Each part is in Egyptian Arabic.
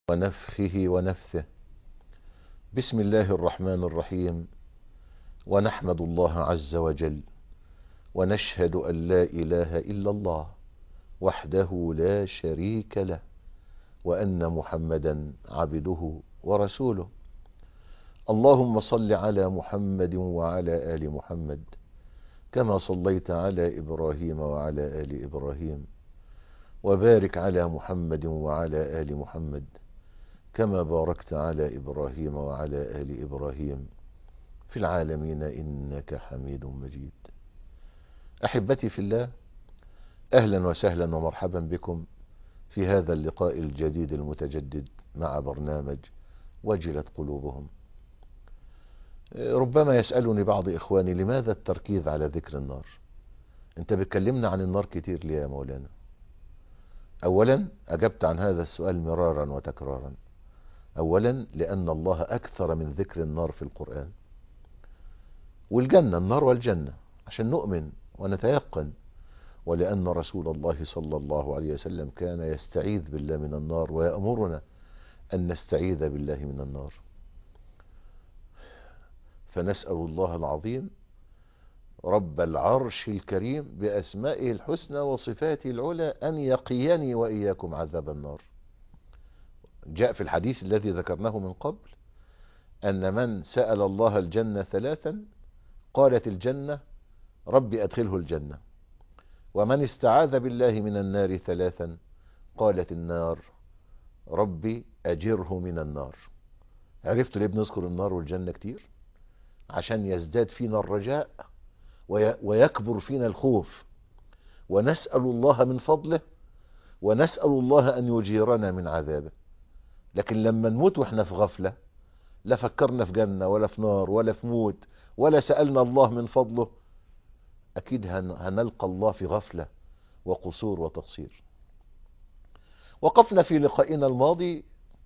ونفخه ونفثه بسم الله الرحمن الرحيم ونحمد الله عز وجل ونشهد أن لا إله إلا الله وحده لا شريك له وأن محمدا عبده ورسوله اللهم صل على محمد وعلى آل محمد كما صليت على إبراهيم وعلى آل إبراهيم وبارك على محمد وعلى آل محمد كما باركت على إبراهيم وعلى آل إبراهيم في العالمين إنك حميد مجيد أحبتي في الله أهلا وسهلا ومرحبا بكم في هذا اللقاء الجديد المتجدد مع برنامج وجلت قلوبهم ربما يسألني بعض إخواني لماذا التركيز على ذكر النار انت بتكلمنا عن النار كتير ليه يا مولانا أولا أجبت عن هذا السؤال مرارا وتكرارا أولا لأن الله أكثر من ذكر النار في القرآن والجنة النار والجنة عشان نؤمن ونتيقن ولأن رسول الله صلى الله عليه وسلم كان يستعيذ بالله من النار ويأمرنا أن نستعيذ بالله من النار فنسأل الله العظيم رب العرش الكريم بأسمائه الحسنى وصفاته العلى أن يقيني وإياكم عذاب النار جاء في الحديث الذي ذكرناه من قبل أن من سأل الله الجنة ثلاثا قالت الجنة رب أدخله الجنة ومن استعاذ بالله من النار ثلاثا قالت النار ربي أجره من النار عرفتوا ليه بنذكر النار والجنة كتير عشان يزداد فينا الرجاء ويكبر فينا الخوف ونسأل الله من فضله ونسأل الله أن يجيرنا من عذابه لكن لما نموت واحنا في غفلة لا فكرنا في جنة ولا في نار ولا في موت ولا سألنا الله من فضله أكيد هنلقى الله في غفلة وقصور وتقصير وقفنا في لقائنا الماضي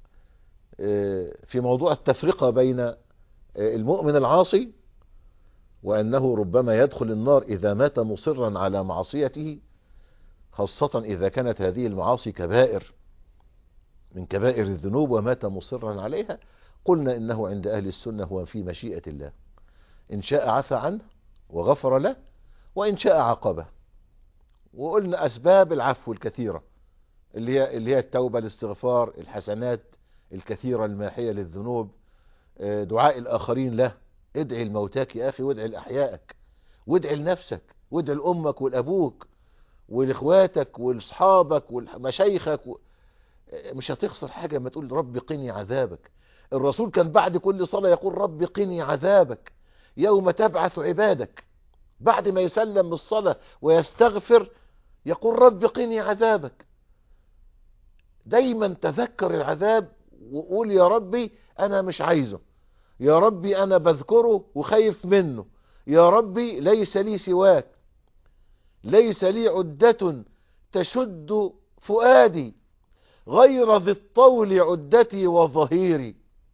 في موضوع التفرقة بين المؤمن العاصي وأنه ربما يدخل النار إذا مات مصرا على معصيته خاصة إذا كانت هذه المعاصي كبائر من كبائر الذنوب ومات مصرا عليها قلنا إنه عند أهل السنة هو في مشيئة الله إن شاء عفى عنه وغفر له وإن شاء عاقبه وقلنا أسباب العفو الكثيرة اللي هي, اللي هي التوبة الاستغفار الحسنات الكثيرة الماحية للذنوب دعاء الآخرين له ادعي الموتاك يا أخي وادعي لأحيائك وادعي لنفسك وادعي لأمك ولأبوك ولإخواتك ولأصحابك ولمشايخك و... مش هتخسر حاجة ما تقول رب قني عذابك الرسول كان بعد كل صلاة يقول رب قني عذابك يوم تبعث عبادك بعد ما يسلم من الصلاة ويستغفر يقول رب قني عذابك دايما تذكر العذاب وقول يا ربي أنا مش عايزه يا ربي أنا بذكره وخايف منه يا ربي ليس لي سواك ليس لي عدة تشد فؤادي غير ذي الطول عدتي وظهيري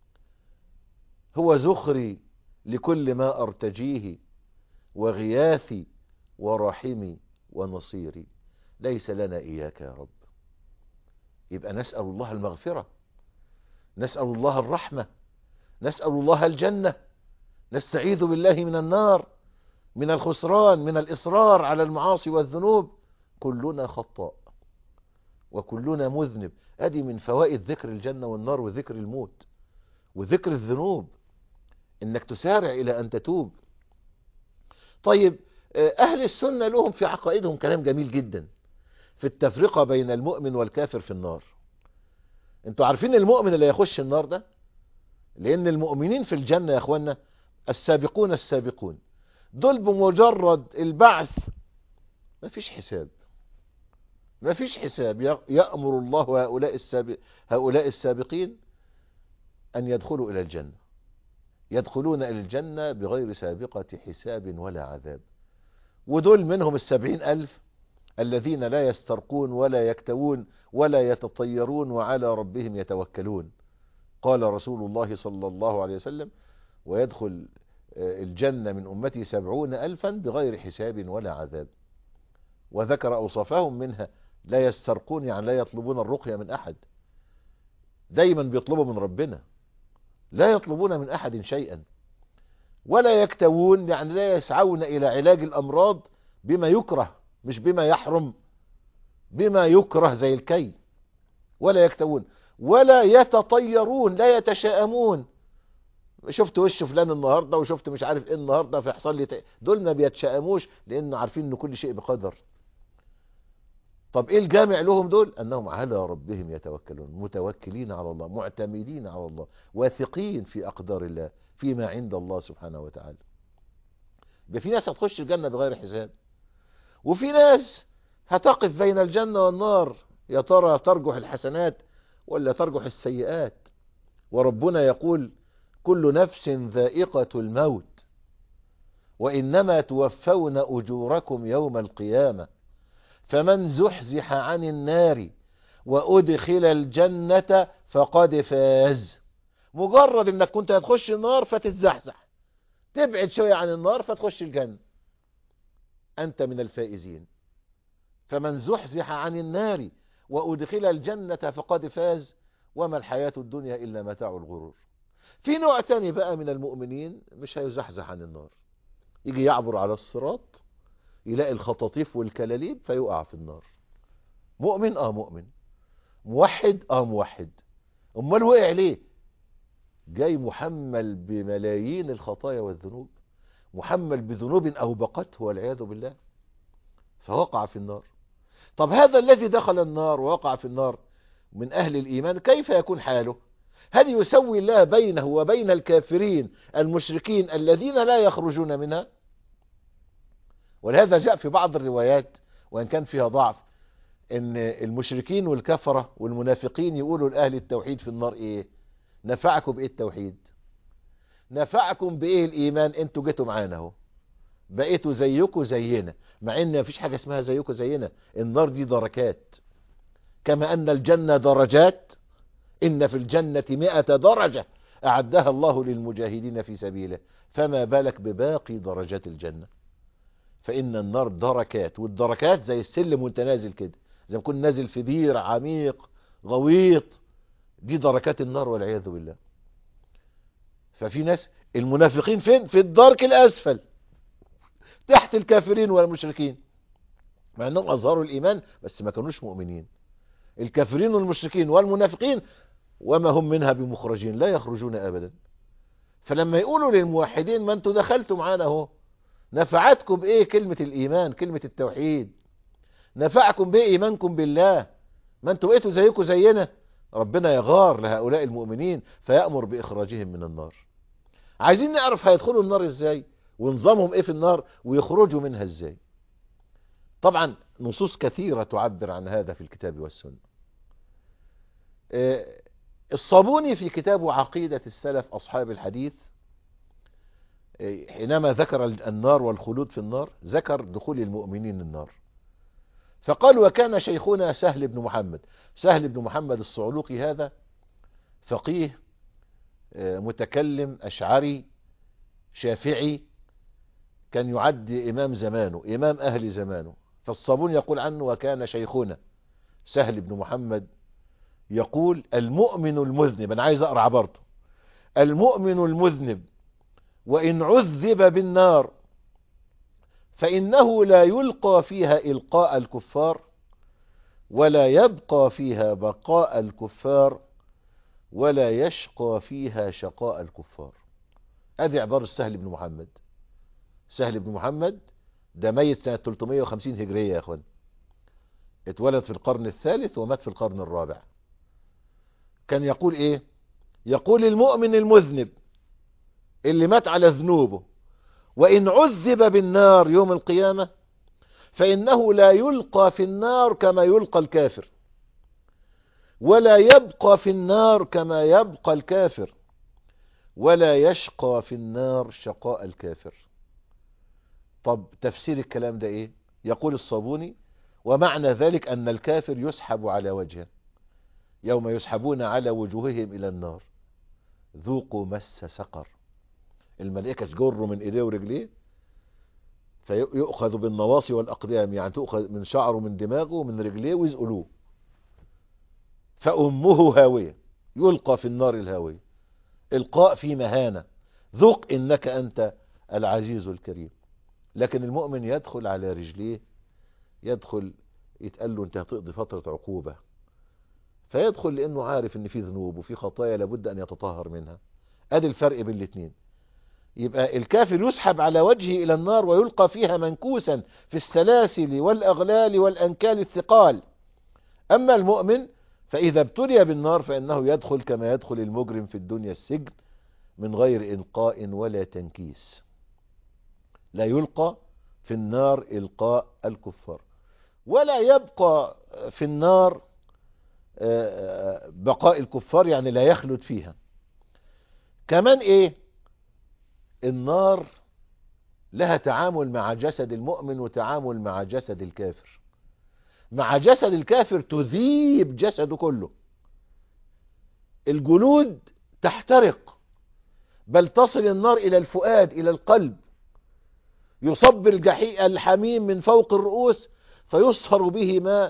هو زخري لكل ما أرتجيه وغياثي ورحمي ونصيري ليس لنا إياك يا رب يبقى نسأل الله المغفرة نسأل الله الرحمة نسأل الله الجنة نستعيذ بالله من النار من الخسران من الإصرار على المعاصي والذنوب كلنا خطاء وكلنا مذنب ادي من فوائد ذكر الجنة والنار وذكر الموت وذكر الذنوب انك تسارع الى ان تتوب طيب اهل السنة لهم في عقائدهم كلام جميل جدا في التفرقة بين المؤمن والكافر في النار انتوا عارفين المؤمن اللي يخش النار ده لان المؤمنين في الجنة يا اخوانا السابقون السابقون دول بمجرد البعث مفيش حساب ما فيش حساب يأمر الله هؤلاء, السابق هؤلاء السابقين أن يدخلوا إلى الجنة يدخلون إلى الجنة بغير سابقة حساب ولا عذاب ودول منهم السبعين ألف الذين لا يسترقون ولا يكتوون ولا يتطيرون وعلى ربهم يتوكلون قال رسول الله صلى الله عليه وسلم ويدخل الجنة من أمتي سبعون ألفا بغير حساب ولا عذاب وذكر أوصافهم منها لا يسترقون يعني لا يطلبون الرقية من أحد دايما بيطلبوا من ربنا لا يطلبون من احد شيئا ولا يكتوون يعني لا يسعون الى علاج الامراض بما يكره مش بما يحرم بما يكره زي الكي ولا يكتوون ولا يتطيرون لا يتشائمون شفت وش فلان النهارده وشفت مش عارف ايه النهارده فيحصل لي ت... دول ما بيتشائموش لان عارفين ان كل شيء بقدر طب ايه الجامع لهم دول انهم على ربهم يتوكلون متوكلين على الله معتمدين على الله واثقين في اقدار الله فيما عند الله سبحانه وتعالى يبقى في ناس هتخش الجنه بغير حساب وفي ناس هتقف بين الجنه والنار يا ترى ترجح الحسنات ولا ترجح السيئات وربنا يقول كل نفس ذائقة الموت وإنما توفون أجوركم يوم القيامة فمن زحزح عن النار وأدخل الجنة فقد فاز مجرد انك كنت هتخش النار فتتزحزح تبعد شوية عن النار فتخش الجنة أنت من الفائزين فمن زحزح عن النار وأدخل الجنة فقد فاز وما الحياة الدنيا إلا متاع الغرور في نوع تاني بقى من المؤمنين مش هيزحزح عن النار يجي يعبر على الصراط يلاقي الخطاطيف والكلاليب فيقع في النار مؤمن اه مؤمن موحد اه موحد امال وقع ليه جاي محمل بملايين الخطايا والذنوب محمل بذنوب اوبقته والعياذ بالله فوقع في النار طب هذا الذي دخل النار ووقع في النار من اهل الايمان كيف يكون حاله هل يسوي الله بينه وبين الكافرين المشركين الذين لا يخرجون منها ولهذا جاء في بعض الروايات وإن كان فيها ضعف ان المشركين والكفرة والمنافقين يقولوا لأهل التوحيد في النار ايه نفعكم بايه التوحيد نفعكم بايه الايمان انتوا جيتوا معانا اهو بقيتوا زيكم زينا مع ان مفيش حاجة اسمها زيكم زينا النار دي دركات كما ان الجنة درجات إن في الجنة مئة درجة أعدها الله للمجاهدين في سبيله فما بالك بباقي درجات الجنة فإن النار دركات والدركات زي السلم وانت نازل كده زي ما كنت نازل في بير عميق غويط دي دركات النار والعياذ بالله ففي ناس المنافقين فين في الدرك الأسفل تحت الكافرين والمشركين مع أنهم أظهروا الإيمان بس ما كانوش مؤمنين الكافرين والمشركين والمنافقين وما هم منها بمخرجين لا يخرجون ابدا فلما يقولوا للموحدين ما انتوا دخلتوا معانا اهو نفعتكم بايه كلمة الايمان كلمة التوحيد نفعكم بايه ايمانكم بالله ما انتوا بقيتوا زيكم زينا ربنا يغار لهؤلاء المؤمنين فيأمر باخراجهم من النار عايزين نعرف هيدخلوا النار ازاي ونظامهم ايه في النار ويخرجوا منها ازاي طبعا نصوص كثيرة تعبر عن هذا في الكتاب والسنة الصابوني في كتابه عقيدة السلف أصحاب الحديث حينما ذكر النار والخلود في النار ذكر دخول المؤمنين النار فقال وكان شيخنا سهل بن محمد سهل بن محمد الصعلوقي هذا فقيه متكلم أشعري شافعي كان يعد إمام زمانه إمام أهل زمانه فالصابون يقول عنه وكان شيخنا سهل بن محمد يقول المؤمن المذنب أنا عايز أقرأ عبارته المؤمن المذنب وإن عذب بالنار فإنه لا يلقى فيها إلقاء الكفار ولا يبقى فيها بقاء الكفار ولا يشقى فيها شقاء الكفار ادي عبارة سهل بن محمد سهل بن محمد ده ميت سنة 350 هجرية يا اخوان اتولد في القرن الثالث ومات في القرن الرابع كان يقول ايه يقول المؤمن المذنب اللي مات على ذنوبه وإن عذب بالنار يوم القيامة فإنه لا يلقى في النار كما يلقى الكافر ولا يبقى في النار كما يبقى الكافر ولا يشقى في النار شقاء الكافر طب تفسير الكلام ده ايه يقول الصابوني ومعنى ذلك أن الكافر يسحب على وجهه يوم يسحبون على وجوههم إلى النار ذوقوا مس سقر الملائكة تجره من ايديه ورجليه فيؤخذ بالنواصي والأقدام يعني تؤخذ من شعره من دماغه ومن رجليه ويزقلوه فأمه هاوية يلقى في النار الهاوية القاء في مهانة ذق إنك أنت العزيز الكريم لكن المؤمن يدخل على رجليه يدخل يتقال له انت هتقضي فترة عقوبة فيدخل لانه عارف ان في ذنوب وفي خطايا لابد ان يتطهر منها ادي الفرق بين الاثنين يبقى الكافر يسحب على وجهه الى النار ويلقى فيها منكوسا في السلاسل والاغلال والانكال الثقال اما المؤمن فاذا ابتلي بالنار فانه يدخل كما يدخل المجرم في الدنيا السجن من غير إلقاء ولا تنكيس لا يلقى في النار إلقاء الكفار ولا يبقى في النار بقاء الكفار يعني لا يخلد فيها كمان ايه النار لها تعامل مع جسد المؤمن وتعامل مع جسد الكافر مع جسد الكافر تذيب جسده كله الجلود تحترق بل تصل النار إلى الفؤاد إلى القلب يصب الجحيم الحميم من فوق الرؤوس فيصهر به ما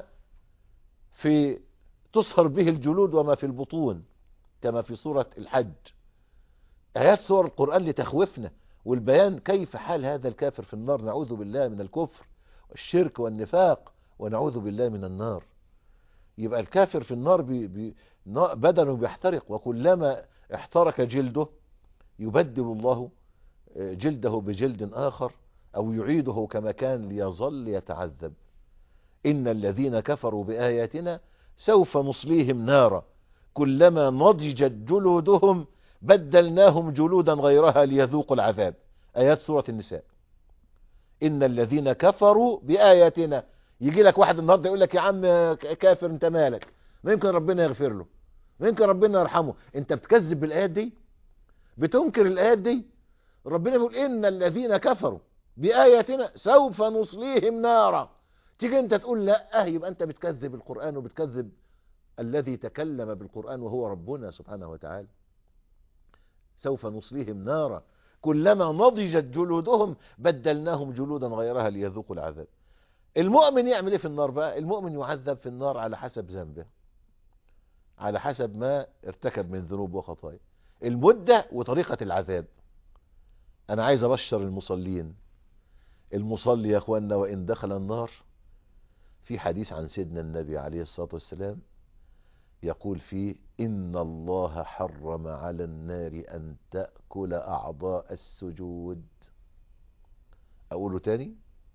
في تصهر به الجلود وما في البطون كما في سورة الحج آيات سور القرآن لتخوفنا والبيان كيف حال هذا الكافر في النار نعوذ بالله من الكفر والشرك والنفاق ونعوذ بالله من النار يبقى الكافر في النار بي بي بدنه بيحترق وكلما احترق جلده يبدل الله جلده بجلد آخر أو يعيده كما كان ليظل يتعذب إن الذين كفروا بآياتنا سوف نصليهم نارا كلما نضجت جلودهم بدلناهم جلودا غيرها ليذوقوا العذاب آيات سورة النساء إن الذين كفروا بآياتنا يجي لك واحد النهارده يقول لك يا عم كافر انت مالك ما يمكن ربنا يغفر له ما يمكن ربنا يرحمه انت بتكذب بالآيات دي بتنكر الآيات دي ربنا بيقول إن الذين كفروا بآياتنا سوف نصليهم نارا تيجي انت تقول لا يبقى انت بتكذب القرآن وبتكذب الذي تكلم بالقرآن وهو ربنا سبحانه وتعالى سوف نصليهم نارا كلما نضجت جلودهم بدلناهم جلودا غيرها ليذوقوا العذاب المؤمن يعمل ايه في النار بقى المؤمن يعذب في النار على حسب ذنبه على حسب ما ارتكب من ذنوب وخطايا المدة وطريقة العذاب انا عايز ابشر المصلين المصلي يا اخوانا وان دخل النار في حديث عن سيدنا النبي عليه الصلاة والسلام يقول فيه إن الله حرم على النار أن تأكل أعضاء السجود أقوله تاني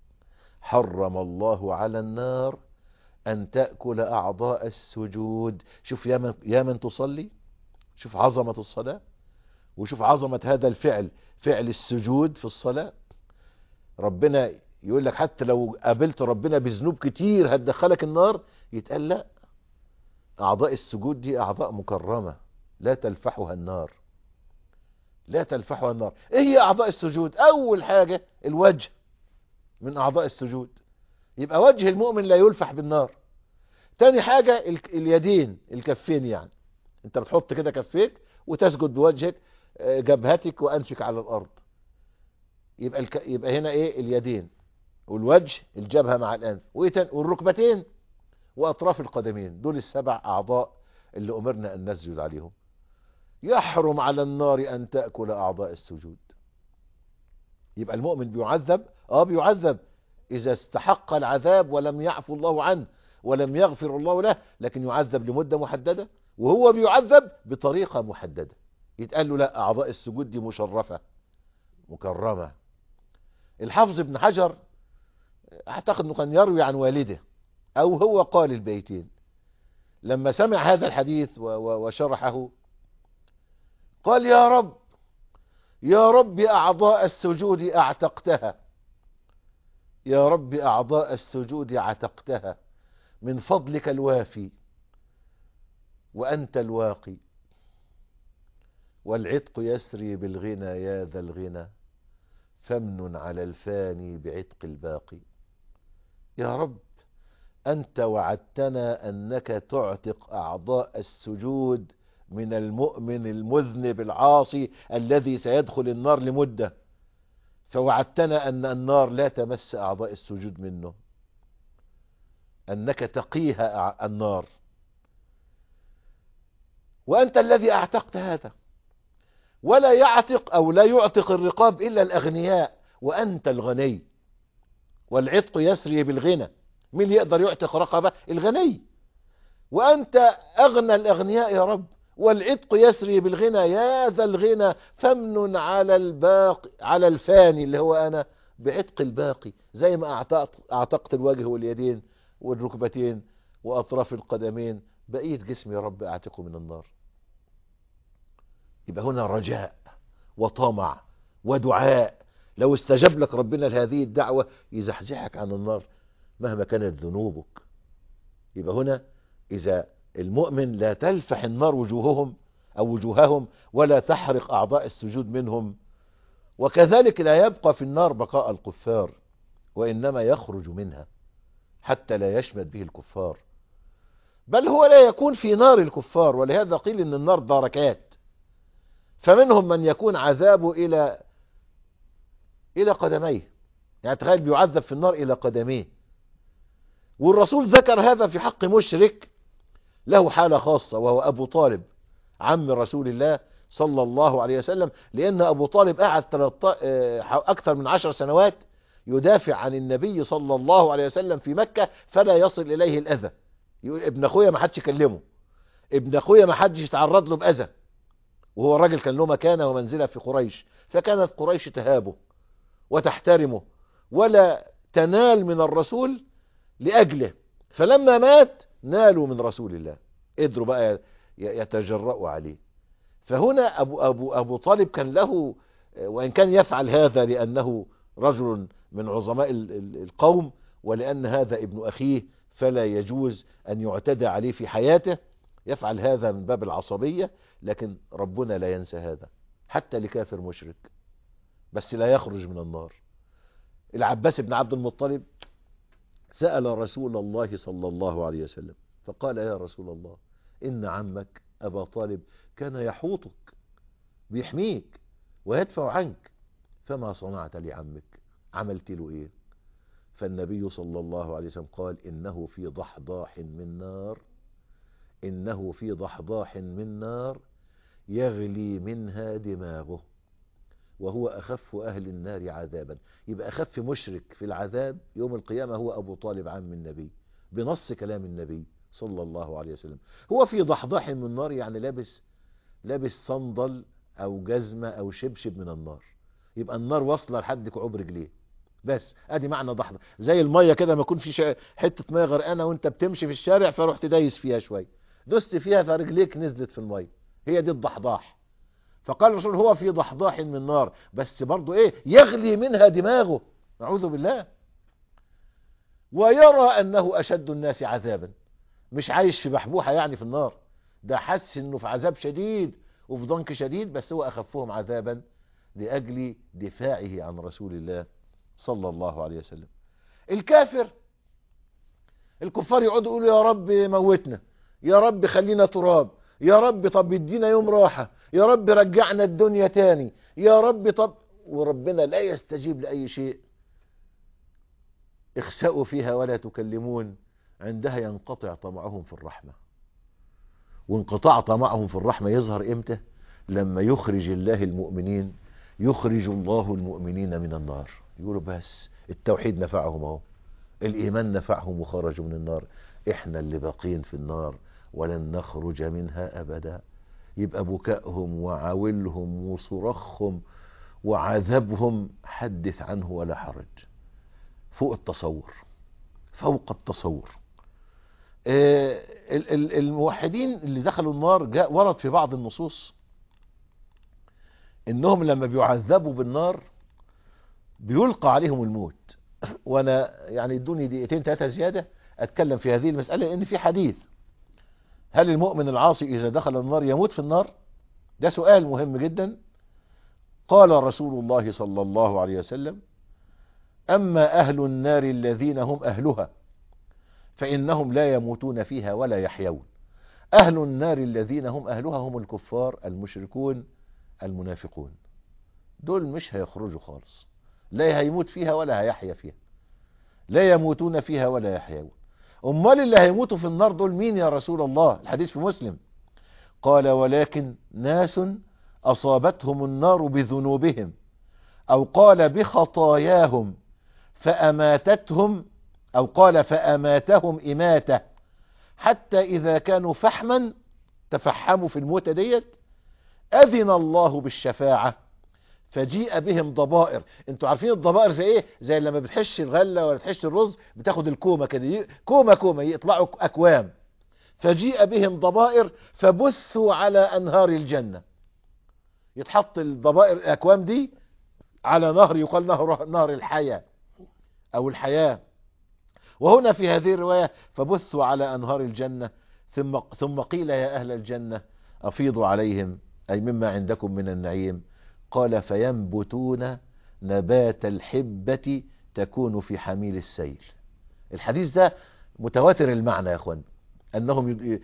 حرم الله على النار أن تأكل أعضاء السجود شوف يا من, يا من تصلي شوف عظمة الصلاة وشوف عظمة هذا الفعل فعل السجود في الصلاة ربنا يقول لك حتى لو قابلت ربنا بذنوب كتير هتدخلك النار يتقال لا أعضاء السجود دي أعضاء مكرمة لا تلفحها النار لا تلفحها النار إيه هي أعضاء السجود أول حاجة الوجه من أعضاء السجود يبقى وجه المؤمن لا يلفح بالنار تاني حاجة اليدين الكفين يعني انت بتحط كده كفيك وتسجد بوجهك جبهتك وأنفك على الأرض يبقى الك... يبقى هنا ايه اليدين والوجه الجبهة مع الأنف والركبتين وأطراف القدمين دول السبع أعضاء اللي أمرنا أن نسجد عليهم يحرم على النار أن تأكل أعضاء السجود يبقى المؤمن بيعذب آه بيعذب إذا استحق العذاب ولم يعفو الله عنه ولم يغفر الله له لكن يعذب لمدة محددة وهو بيعذب بطريقة محددة يتقال له لا أعضاء السجود دي مشرفة مكرمة الحافظ ابن حجر اعتقد انه كان يروي عن والده او هو قال البيتين لما سمع هذا الحديث وشرحه قال يا رب يا رب اعضاء السجود اعتقتها يا رب اعضاء السجود عتقتها من فضلك الوافي وانت الواقي والعتق يسري بالغنى يا ذا الغنى فمن على الفاني بعتق الباقي يا رب أنت وعدتنا أنك تعتق أعضاء السجود من المؤمن المذنب العاصي الذي سيدخل النار لمدة فوعدتنا أن النار لا تمس أعضاء السجود منه أنك تقيها النار وأنت الذي أعتقت هذا ولا يعتق أو لا يعتق الرقاب إلا الأغنياء وأنت الغني والعتق يسري بالغنى مين اللي يقدر يعتق رقبة الغني وأنت أغنى الأغنياء يا رب والعتق يسري بالغنى يا ذا الغنى فمن على الباقي على الفاني اللي هو أنا بعتق الباقي زي ما أعتقت, أعتقت الوجه واليدين والركبتين وأطراف القدمين بقية جسمي يا رب أعتقه من النار يبقى هنا رجاء وطمع ودعاء لو استجاب لك ربنا لهذه الدعوة يزحزحك عن النار مهما كانت ذنوبك يبقى هنا إذا المؤمن لا تلفح النار وجوههم أو وجوههم ولا تحرق أعضاء السجود منهم وكذلك لا يبقى في النار بقاء الكفار وإنما يخرج منها حتى لا يشمت به الكفار بل هو لا يكون في نار الكفار ولهذا قيل ان النار دركات فمنهم من يكون عذابه الى الى قدميه يعني تخيل بيعذب في النار الى قدميه والرسول ذكر هذا في حق مشرك له حالة خاصة وهو ابو طالب عم رسول الله صلى الله عليه وسلم لان ابو طالب قعد اكثر من عشر سنوات يدافع عن النبي صلى الله عليه وسلم في مكة فلا يصل اليه الاذى يقول ابن اخويا ما حدش يكلمه ابن اخويا ما حدش يتعرض له باذى وهو الراجل كان له مكانه ومنزله في قريش فكانت قريش تهابه وتحترمه ولا تنال من الرسول لاجله فلما مات نالوا من رسول الله قدروا بقى يتجرأوا عليه فهنا ابو ابو ابو طالب كان له وان كان يفعل هذا لانه رجل من عظماء القوم ولان هذا ابن اخيه فلا يجوز أن يعتدى عليه في حياته يفعل هذا من باب العصبية لكن ربنا لا ينسى هذا حتى لكافر مشرك بس لا يخرج من النار العباس بن عبد المطلب سأل رسول الله صلى الله عليه وسلم فقال يا رسول الله إن عمك أبا طالب كان يحوطك بيحميك ويدفع عنك فما صنعت لعمك عملت له ايه فالنبي صلى الله عليه وسلم قال إنه في ضحضاح من نار إنه في ضحضاح من نار يغلي منها دماغه وهو أخف أهل النار عذابا يبقى أخف مشرك في العذاب يوم القيامة هو أبو طالب عم النبي بنص كلام النبي صلى الله عليه وسلم هو في ضحضاح من نار يعني لابس لابس صندل أو جزمة أو شبشب من النار يبقى النار واصلة لحد كعوب رجليه بس ادي معنى ضحضة زي المية كده ما يكون في شا... حتة مية غرقانة وانت بتمشي في الشارع فرحت دايس فيها شوية دست فيها فرجليك نزلت في المية هي دي الضحضاح فقال الرسول هو في ضحضاح من نار بس برضو ايه يغلي منها دماغه نعوذ بالله ويرى انه اشد الناس عذابا مش عايش في بحبوحة يعني في النار ده حس انه في عذاب شديد وفي ضنك شديد بس هو اخفهم عذابا لاجل دفاعه عن رسول الله صلى الله عليه وسلم الكافر الكفار يقعدوا يقولوا يا رب موتنا يا رب خلينا تراب يا رب طب ادينا يوم راحة يا رب رجعنا الدنيا تاني يا رب طب وربنا لا يستجيب لأي شيء اخسأوا فيها ولا تكلمون عندها ينقطع طمعهم في الرحمة وانقطاع طمعهم في الرحمة يظهر امتى لما يخرج الله المؤمنين يخرج الله المؤمنين من النار يقولوا بس التوحيد نفعهم اهو الايمان نفعهم وخرجوا من النار احنا اللي باقين في النار ولن نخرج منها ابدا يبقى بكائهم وعاولهم وصرخهم وعذابهم حدث عنه ولا حرج فوق التصور فوق التصور آه الموحدين اللي دخلوا النار جاء ورد في بعض النصوص انهم لما بيعذبوا بالنار بيلقى عليهم الموت وانا يعني ادوني دقيقتين ثلاثه زياده اتكلم في هذه المساله لان في حديث هل المؤمن العاصي اذا دخل النار يموت في النار ده سؤال مهم جدا قال رسول الله صلى الله عليه وسلم اما اهل النار الذين هم اهلها فانهم لا يموتون فيها ولا يحيون اهل النار الذين هم اهلها هم الكفار المشركون المنافقون دول مش هيخرجوا خالص لا هيموت فيها ولا هيحيا فيها لا يموتون فيها ولا يحيون امال اللي هيموتوا في النار دول مين يا رسول الله الحديث في مسلم قال ولكن ناس أصابتهم النار بذنوبهم أو قال بخطاياهم فأماتتهم أو قال فأماتهم إماتة حتى إذا كانوا فحما تفحموا في الموتة ديت أذن الله بالشفاعة فجيء بهم ضبائر انتوا عارفين الضبائر زي ايه زي لما بتحش الغلة ولا تحش الرز بتاخد الكومة كده كومة كومة يطلعوا أكوام فجيء بهم ضبائر فبثوا على أنهار الجنة يتحط الضبائر الأكوام دي على نهر يقال نهر, نهر الحياة أو الحياة وهنا في هذه الرواية فبثوا على أنهار الجنة ثم, ثم قيل يا أهل الجنة أفيضوا عليهم أي مما عندكم من النعيم قال فينبتون نبات الحبة تكون في حميل السيل الحديث ده متواتر المعنى يا أخوان أنهم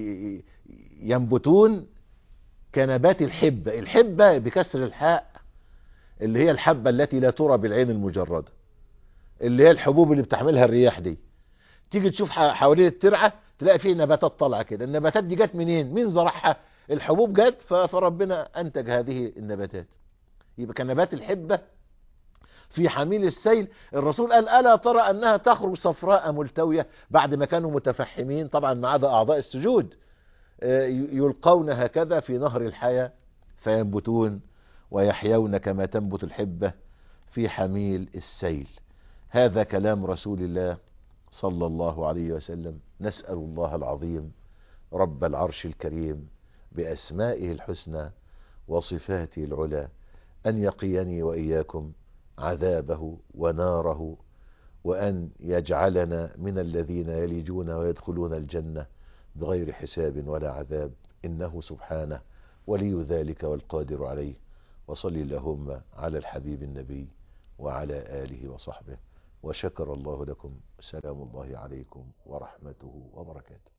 ينبتون كنبات الحبة الحبة بكسر الحاء اللي هي الحبة التي لا ترى بالعين المجردة اللي هي الحبوب اللي بتحملها الرياح دي تيجي تشوف حوالين الترعة تلاقي فيه نباتات طالعة كده النباتات دي جت منين مين زرعها الحبوب جت فربنا أنتج هذه النباتات يبقى كنبات الحبة في حميل السيل الرسول قال ألا ترى أنها تخرج صفراء ملتوية بعد ما كانوا متفحمين طبعا ما عدا أعضاء السجود يلقون هكذا في نهر الحياة فينبتون ويحيون كما تنبت الحبة في حميل السيل هذا كلام رسول الله صلى الله عليه وسلم نسأل الله العظيم رب العرش الكريم بأسمائه الحسنى وصفاته العلى أن يقيني وإياكم عذابه وناره وأن يجعلنا من الذين يلجون ويدخلون الجنة بغير حساب ولا عذاب إنه سبحانه ولي ذلك والقادر عليه وصل اللهم على الحبيب النبي وعلى آله وصحبه وشكر الله لكم سلام الله عليكم ورحمته وبركاته